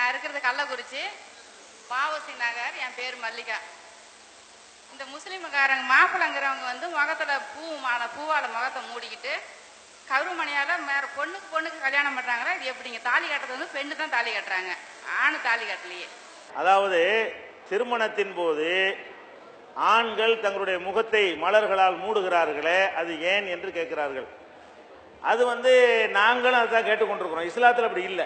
நான் இருக்கிறது கள்ளக்குறிச்சி வாவசி நகர் என் பேர் மல்லிகா இந்த முஸ்லீமுக்காரங்க மாப்பிள்ளைங்கிறவங்க வந்து முகத்துல பூ மாலை பூவால முகத்தை மூடிக்கிட்டு கருமணியால வேற பொண்ணுக்கு பொண்ணுக்கு கல்யாணம் பண்றாங்களா இது எப்படிங்க தாலி கட்டுறது வந்து பெண்ணு தான் தாலி கட்டுறாங்க ஆணு தாலி கட்டலையே அதாவது திருமணத்தின் போது ஆண்கள் தங்களுடைய முகத்தை மலர்களால் மூடுகிறார்களே அது ஏன் என்று கேட்கிறார்கள் அது வந்து நாங்களும் அதான் கேட்டுக்கொண்டிருக்கிறோம் இஸ்லாத்தில் அப்படி இல்லை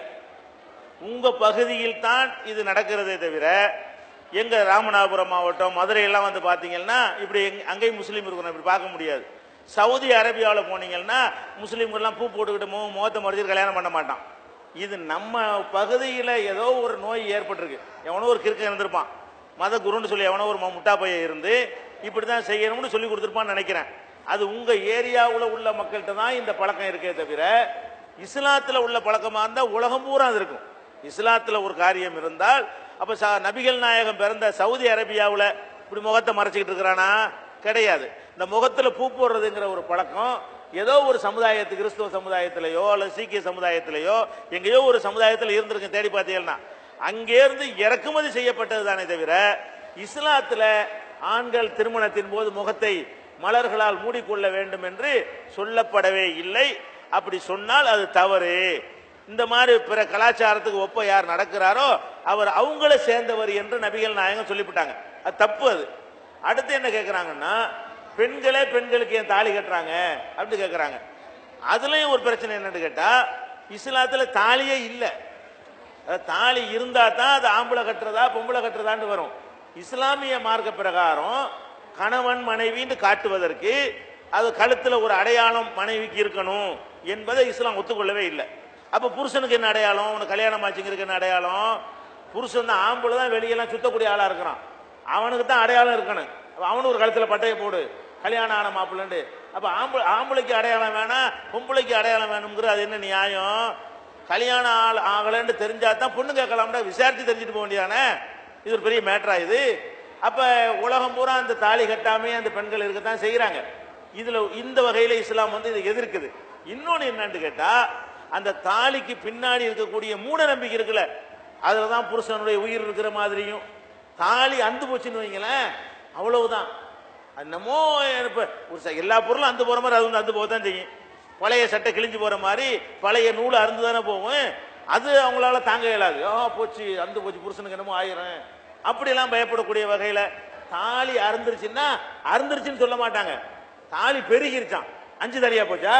உங்க பகுதியில் தான் இது நடக்கிறதே தவிர எங்க ராமநாதபுரம் மாவட்டம் மதுரையெல்லாம் வந்து பார்த்தீங்கன்னா இப்படி எங்க- அங்கேயும் முஸ்லீம் இருக்கணும் இப்படி பார்க்க முடியாது சவுதி அரேபியாவில் போனீங்கன்னா முஸ்லீம்கள்லாம் பூ போட்டுக்கிட்டு முக முகத்தை மறைச்சிட்டு கல்யாணம் பண்ண மாட்டான் இது நம்ம பகுதியில் ஏதோ ஒரு நோய் ஏற்பட்டிருக்கு எவனோ ஒரு கிறுக்க இருந்திருப்பான் மத குருன்னு சொல்லி எவனோ ஒரு மு- முட்டா பையன் இருந்து இப்படி தான் செய்யணும்னு சொல்லி கொடுத்துருப்பான்னு நினைக்கிறேன் அது உங்க ஏரியாவில் உள்ள மக்கள்கிட்ட தான் இந்த பழக்கம் இருக்கே தவிர இஸ்லாத்தில் உள்ள பழக்கமாக இருந்தால் உலகம் பூரா அது இருக்கும் இஸ்லாத்தில் ஒரு காரியம் இருந்தால் அப்போ ச நபிகள் நாயகம் பிறந்த சவுதி அரேபியாவில் இப்படி முகத்தை மறைச்சிக்கிட்டு இருக்கிறானா கிடையாது இந்த முகத்தில் பூ போடுறதுங்கிற ஒரு பழக்கம் ஏதோ ஒரு சமுதாயத்து கிறிஸ்துவ சமுதாயத்திலேயோ அல்லது சீக்கிய சமுதாயத்திலேயோ எங்கேயோ ஒரு சமுதாயத்தில் இருந்திருக்கு தேடி பார்த்தீங்கன்னா அங்கேருந்து இறக்குமதி செய்யப்பட்டது தானே தவிர இஸ்லாத்தில் ஆண்கள் திருமணத்தின் போது முகத்தை மலர்களால் மூடிக்கொள்ள வேண்டும் என்று சொல்லப்படவே இல்லை அப்படி சொன்னால் அது தவறு இந்த மாதிரி பிற கலாச்சாரத்துக்கு ஒப்ப யார் நடக்கிறாரோ அவர் அவங்கள சேர்ந்தவர் என்று நபிகள் நாயகம் சொல்லிவிட்டாங்க அது தப்பு அது அடுத்து என்ன கேட்குறாங்கன்னா பெண்களே பெண்களுக்கு ஏன் தாலி கட்டுறாங்க அப்படின்னு கேட்குறாங்க அதுலயும் ஒரு பிரச்சனை என்னன்னு கேட்டா இஸ்லாத்துல தாலியே இல்லை அதாவது தாலி இருந்தா தான் அது ஆம்பளை கட்டுறதா பொம்பளை கட்டுறதான்னு வரும் இஸ்லாமிய மார்க்க பிரகாரம் கணவன் மனைவின்னு காட்டுவதற்கு அது கழுத்துல ஒரு அடையாளம் மனைவிக்கு இருக்கணும் என்பதை இஸ்லாம் ஒத்துக்கொள்ளவே இல்லை அப்ப புருஷனுக்கு என்ன அடையாளம் உனக்கு கல்யாணம் ஆச்சுங்கிறதுக்கு என்ன அடையாளம் புருஷன் தான் ஆம்பளை தான் வெளியெல்லாம் சுத்தக்கூடிய ஆளா இருக்கிறான் அவனுக்கு தான் அடையாளம் இருக்கணும் அப்ப அவனு ஒரு கழுத்துல பட்டையை போடு கல்யாணம் ஆன மாப்பிள்ளண்டு அப்ப ஆம்பளை ஆம்பளைக்கு அடையாளம் வேணாம் பொம்பளைக்கு அடையாளம் வேணுங்கிற அது என்ன நியாயம் கல்யாணம் ஆள் ஆகலன்னு தெரிஞ்சா தான் பொண்ணு கேட்கலாம்டா விசாரிச்சு தெரிஞ்சுட்டு போக வேண்டியதானே இது ஒரு பெரிய மேட்டரா இது அப்ப உலகம் பூரா அந்த தாலி கட்டாமே அந்த பெண்கள் இருக்கத்தான் செய்யறாங்க இதுல இந்த வகையில இஸ்லாம் வந்து இதை எதிர்க்குது இன்னொன்னு என்னன்னு கேட்டா அந்த தாலிக்கு பின்னாடி இருக்கக்கூடிய மூட நம்பிக்கை இருக்குல்ல அதுலதான் புருஷனுடைய உயிர் இருக்கிற மாதிரியும் தாலி அந்து போச்சுன்னு வைங்களேன் அவ்வளவுதான் என்னமோ இப்ப ஒரு ச- எல்லா பொருளும் அந்து போற மாதிரி அது வந்து அந்து போக தான் செய்யும் பழைய சட்டை கிழிஞ்சு போற மாதிரி பழைய நூல் அறுந்து தானே போகும் அது அவங்களால தாங்க இயலாது ஆ போச்சு அந்து போச்சு புருஷனுக்கு என்னமோ ஆயிரம் அப்படியெல்லாம் பயப்படக்கூடிய வகையில தாலி அறுந்துருச்சுன்னா அறுந்துருச்சுன்னு சொல்ல மாட்டாங்க தாலி பெருகிருச்சான் அஞ்சு தனியா போச்சா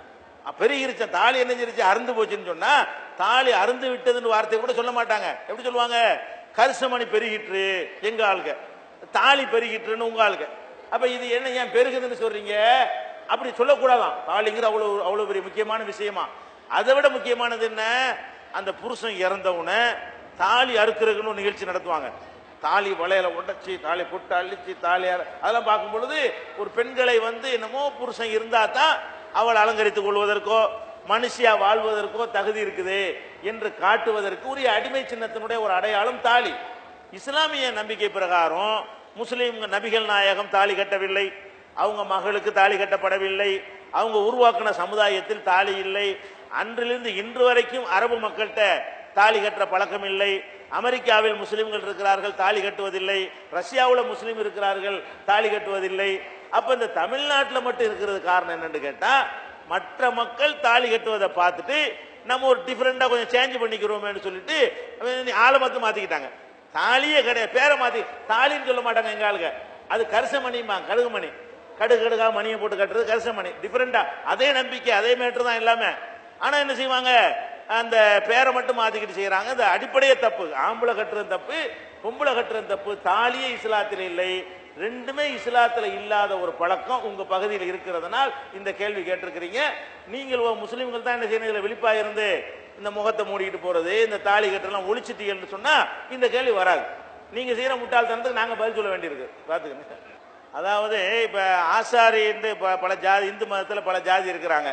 அ, பெருகிருச்சான் தாலி என்ன செஞ்சிருச்சு அறுந்து போச்சுன்னு சொன்னா தாலி அறுந்து விட்டதுன்னு வார்த்தை கூட சொல்ல மாட்டாங்க எப்படி சொல்லுவாங்க கரிசமணி பெருகிற்று எங்க ஆளுங்க தாலி பெருகிட்டுன்னு உங்க ஆளுங்க அப்ப இது என்ன ஏன் பெருகுதுன்னு சொல்றீங்க அப்படி சொல்லக்கூடாதான் தாலிங்கிற அவ்வளவு அவ்வளவு பெரிய முக்கியமான விஷயமா அதை விட முக்கியமானது என்ன அந்த புருஷன் இறந்தவுடனே தாலி அறுக்கிறதுக்குன்னு ஒரு நிகழ்ச்சி நடத்துவாங்க தாலி வளையல உடைச்சி தாலி புட்டு அழிச்சு தாலி அற- அதெல்லாம் பார்க்கும் பொழுது ஒரு பெண்களை வந்து என்னமோ புருஷன் இருந்தா தான் அவள் அலங்கரித்துக் கொள்வதற்கோ மனுஷியா வாழ்வதற்கோ தகுதி இருக்குது என்று காட்டுவதற்கு உரிய அடிமை சின்னத்தினுடைய ஒரு அடையாளம் தாலி இஸ்லாமிய நம்பிக்கை பிரகாரம் முஸ்லீம் நபிகள் நாயகம் தாலி கட்டவில்லை அவங்க மகளுக்கு தாலி கட்டப்படவில்லை அவங்க உருவாக்கின சமுதாயத்தில் தாலி இல்லை அன்றிலிருந்து இன்று வரைக்கும் அரபு மக்கள்கிட்ட தாலி கட்டுற பழக்கம் இல்லை அமெரிக்காவில் முஸ்லிம்கள் இருக்கிறார்கள் தாலி கட்டுவதில்லை ரஷ்யாவில் முஸ்லீம் இருக்கிறார்கள் தாலி கட்டுவதில்லை அப்ப இந்த தமிழ்நாட்டில் மட்டும் இருக்கிறது காரணம் என்னன்னு கேட்டா மற்ற மக்கள் தாலி கட்டுவதை பார்த்துட்டு நம்ம ஒரு டிஃபரெண்டா கொஞ்சம் சேஞ்ச் பண்ணிக்கிறோமேன்னு சொல்லிட்டு அவன் ஆளை மட்டும் மாத்திக்கிட்டாங்க தாலியே கிடையாது பேரை மாத்தி தாலின்னு சொல்ல மாட்டாங்க எங்க ஆளுங்க அது கரிசமணிமா கடுகுமணி கடுகு கடுகா மணியை போட்டு கட்டுறது கரிசமணி டிஃபரெண்டா அதே நம்பிக்கை அதே மேட்டர் தான் எல்லாமே ஆனா என்ன செய்வாங்க அந்த பேரை மட்டும் மாத்திக்கிட்டு செய்யறாங்க அந்த அடிப்படையே தப்பு ஆம்பளை கட்டுறது தப்பு பொம்பளை கட்டுறது தப்பு தாலியே இஸ்லாத்தில் இல்லை ரெண்டுமே இஸ்லாத்துல இல்லாத ஒரு பழக்கம் உங்க பகுதியில் இருக்கிறதுனால் இந்த கேள்வி கேட்டிருக்கிறீங்க நீங்கள் ஒரு முஸ்லிம்கள் தான் என்ன செய்யணும் இதுல விழிப்பா இருந்து இந்த முகத்தை மூடிட்டு போறது இந்த தாலி கட்டெல்லாம் ஒழிச்சிட்டீங்கன்னு சொன்னா இந்த கேள்வி வராது நீங்க செய்யற முட்டாள்தனத்துக்கு நாங்க பதில் சொல்ல வேண்டியிருக்கு பாத்துக்கங்க அதாவது இப்ப ஆசாரி என்று ப- பல ஜாதி இந்து மதத்துல பல ஜாதி இருக்கிறாங்க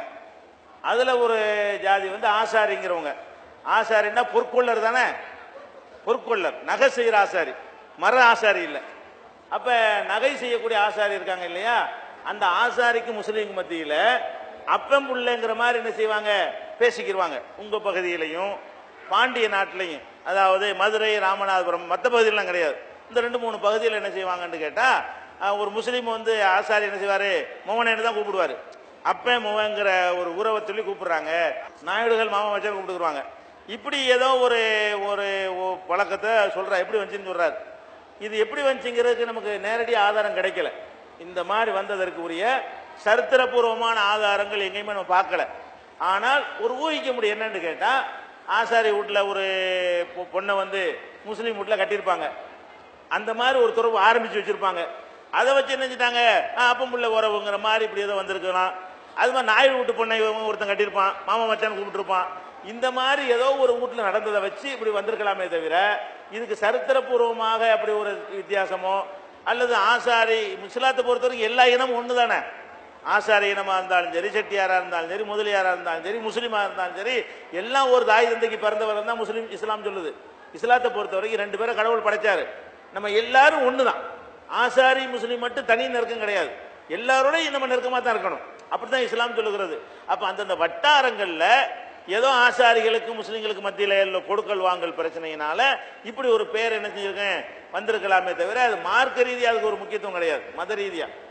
அதுல ஒரு ஜாதி வந்து ஆசாரிங்கிறவங்க ஆசாரின்னா பொற்கொள்ளர் தானே பொற்கொள்ளர் நகை செய்யற ஆசாரி மர ஆசாரி இல்லை அப்ப நகை செய்யக்கூடிய ஆசாரி இருக்காங்க இல்லையா அந்த ஆசாரிக்கு முஸ்லீம் மத்தியில அப்பம் புள்ளைங்கிற மாதிரி என்ன செய்வாங்க பேசிக்கிடுவாங்க உங்க பகுதியிலையும் பாண்டிய நாட்டிலையும் அதாவது மதுரை ராமநாதபுரம் மற்ற பகுதியிலாம் கிடையாது இந்த ரெண்டு மூணு பகுதியில் என்ன செய்வாங்கன்னு கேட்டால் ஒரு முஸ்லீம் வந்து ஆசாரி என்ன செய்வார் மோகனேன்னு தான் கூப்பிடுவார் அப்பே முவங்கிற ஒரு உறவை சொல்லி கூப்பிடுறாங்க நாயுடுகள் மாமா வச்சா கூப்பிட்டுக்குருவாங்க இப்படி ஏதோ ஒரு ஒரு ஒ- பழக்கத்தை சொல்றா எப்படி வந்துச்சுன்னு சொல்றாரு இது எப்படி வந்துச்சுங்கிறதுக்கு நமக்கு நேரடி ஆதாரம் கிடைக்கல இந்த மாதிரி வந்ததற்கு உரிய சரித்திரபூர்வமான ஆதாரங்கள் எங்கேயுமே நம்ம பார்க்கல ஆனால் ஒரு ஊகிக்க முடியும் என்னன்னு கேட்டா ஆசாரி வீட்டில் ஒரு பொ- பொண்ணை வந்து முஸ்லீம் வீட்டில் கட்டியிருப்பாங்க அந்த மாதிரி ஒரு துறவு ஆரம்பிச்சு வச்சிருப்பாங்க அதை வச்சு என்ன செஞ்சிட்டாங்க அப்பம் புள்ள உறவுங்கிற மாதிரி இப்படி ஏதோ வந்திருக்கலாம் அது மாதிரி நாயுடு வீட்டு பொண்ணை இவன் ஒருத்தன் கட்டியிருப்பான் மாமா மச்சான் கூப்பிட்டுருப்பான் இந்த மாதிரி ஏதோ ஒரு வீட்டில் நடந்ததை வச்சு இப்படி வந்திருக்கலாமே தவிர இதுக்கு சரித்திரபூர்வமாக அப்படி ஒரு வித்தியாசமோ அல்லது ஆசாரி முஸ்லாத்தை பொறுத்தவரைக்கும் எல்லா இனமும் ஒன்று தானே ஆசாரி இனமா இருந்தாலும் சரி செட்டியாரா இருந்தாலும் சரி முதலியாரா இருந்தாலும் சரி முஸ்லீமா இருந்தாலும் சரி எல்லாம் ஒரு தாய் தந்தைக்கு பிறந்தவர் தான் முஸ்லீம் இஸ்லாம் சொல்லுது இஸ்லாத்தை பொறுத்த வரைக்கும் ரெண்டு பேரும் கடவுள் படைச்சாரு நம்ம எல்லாரும் ஒன்று தான் ஆசாரி முஸ்லீம் மட்டும் தனி நெருக்கம் கிடையாது எல்லாரோடையும் நம்ம நெருக்கமாக தான் இருக்கணும் அப்படிதான் இஸ்லாம் சொல்லுகிறது அப்ப அந்தந்த வட்டாரங்கள்ல ஏதோ ஆசாரிகளுக்கு முஸ்லீம்களுக்கு மத்தியில உள்ள கொடுக்கல் வாங்கல் பிரச்சனையினால இப்படி ஒரு பேர் என்ன செஞ்சிருக்கேன் வந்திருக்கலாமே தவிர அது மார்க்க ரீதியா அதுக்கு ஒரு முக்கியத்துவம் கிடையாது மத ரீதியா